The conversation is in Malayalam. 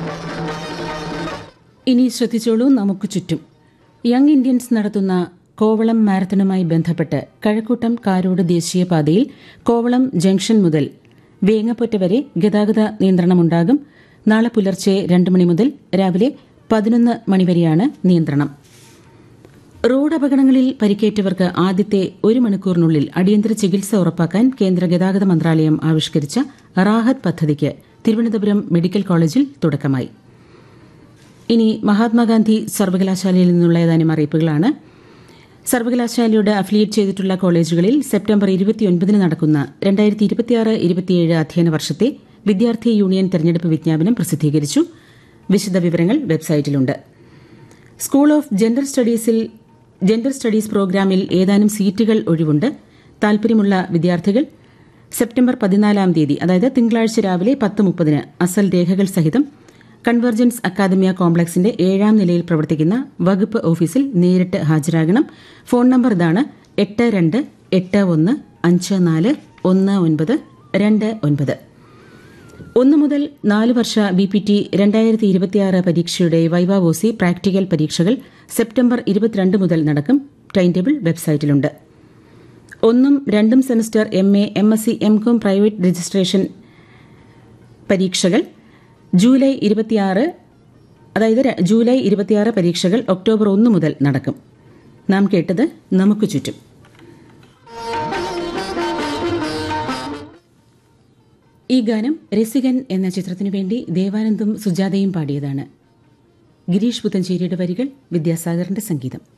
ഇനി ശ്രദ്ധിച്ചോളൂ നമുക്ക് ചുറ്റും യങ് ഇന്ത്യൻസ് നടത്തുന്ന കോവളം മാരത്തണുമായി ബന്ധപ്പെട്ട് കഴക്കൂട്ടം കാരോട് ദേശീയപാതയിൽ കോവളം ജംഗ്ഷൻ മുതൽ വേങ്ങപ്പൊറ്റ വരെ ഗതാഗത നിയന്ത്രണമുണ്ടാകും നാളെ പുലർച്ചെ രണ്ട് മണി മുതൽ രാവിലെ പതിനൊന്ന് മണിവരെയാണ് നിയന്ത്രണം റോഡ് അപകടങ്ങളിൽ പരിക്കേറ്റവർക്ക് ആദ്യത്തെ ഒരു മണിക്കൂറിനുള്ളിൽ അടിയന്തര ചികിത്സ ഉറപ്പാക്കാൻ കേന്ദ്ര ഗതാഗത മന്ത്രാലയം ആവിഷ്കരിച്ച റാഹത്ത് പദ്ധതിക്ക് തിരുവനന്തപുരം മെഡിക്കൽ കോളേജിൽ തുടക്കമായി ഇനി മഹാത്മാഗാന്ധി സർവകലാശാലയിൽ നിന്നുള്ള ഏതാനും അറിയിപ്പുകളാണ് സർവകലാശാലയുടെ അഫിലിയേറ്റ് ചെയ്തിട്ടുള്ള കോളേജുകളിൽ സെപ്റ്റംബർ ഇരുപത്തിയൊൻപതിന് നടക്കുന്ന രണ്ടായിരത്തി ഇരുപത്തിയാറ് ഇരുപത്തിയേഴ് അധ്യയന വർഷത്തെ വിദ്യാർത്ഥി യൂണിയൻ തെരഞ്ഞെടുപ്പ് വിജ്ഞാപനം പ്രസിദ്ധീകരിച്ചു വിശദവിവരങ്ങൾ വെബ്സൈറ്റിലുണ്ട് സ്കൂൾ ഓഫ് ജെൻഡർ സ്റ്റഡീസിൽ ജെൻഡർ സ്റ്റഡീസ് പ്രോഗ്രാമിൽ ഏതാനും സീറ്റുകൾ ഒഴിവുണ്ട് താൽപര്യമുള്ള വിദ്യാർത്ഥികൾ സെപ്റ്റംബർ പതിനാലാം തീയതി അതായത് തിങ്കളാഴ്ച രാവിലെ പത്ത് മുപ്പതിന് അസൽ രേഖകൾ സഹിതം കൺവർജൻസ് അക്കാദമിയ കോംപ്ലക്സിന്റെ ഏഴാം നിലയിൽ പ്രവർത്തിക്കുന്ന വകുപ്പ് ഓഫീസിൽ നേരിട്ട് ഹാജരാകണം ഫോൺ നമ്പർ ഇതാണ് എട്ട് രണ്ട് എട്ട് ഒന്ന് അഞ്ച് നാല് ഒന്ന് ഒൻപത് രണ്ട് ഒൻപത് ഒന്ന് മുതൽ നാല് വർഷ ബി പി ടി രണ്ടായിരത്തി ഇരുപത്തിയാറ് പരീക്ഷയുടെ വൈവാവോസി പ്രാക്ടിക്കൽ പരീക്ഷകൾ സെപ്റ്റംബർ ഇരുപത്തിരണ്ട് മുതൽ നടക്കും ടൈം ടേബിൾ വെബ്സൈറ്റിലുണ്ട് ഒന്നും രണ്ടും semester M A M S C M com private registration പരീക്ഷകൾ ജൂലൈ ഇരുപത്തിയാറ് അതായത് ര- ജൂലൈ ഇരുപത്തിയാറ് പരീക്ഷകൾ ഒക്ടോബർ ഒന്ന് മുതൽ നടക്കും നാം കേട്ടത് നമുക്ക് ചുറ്റും ഈ ഗാനം രസികൻ എന്ന ചിത്രത്തിനു വേണ്ടി ദേവാനന്ദും സുജാതയും പാടിയതാണ് ഗിരീഷ് പുത്തഞ്ചേരിയുടെ വരികൾ വിദ്യാസാഗറിന്റെ സംഗീതം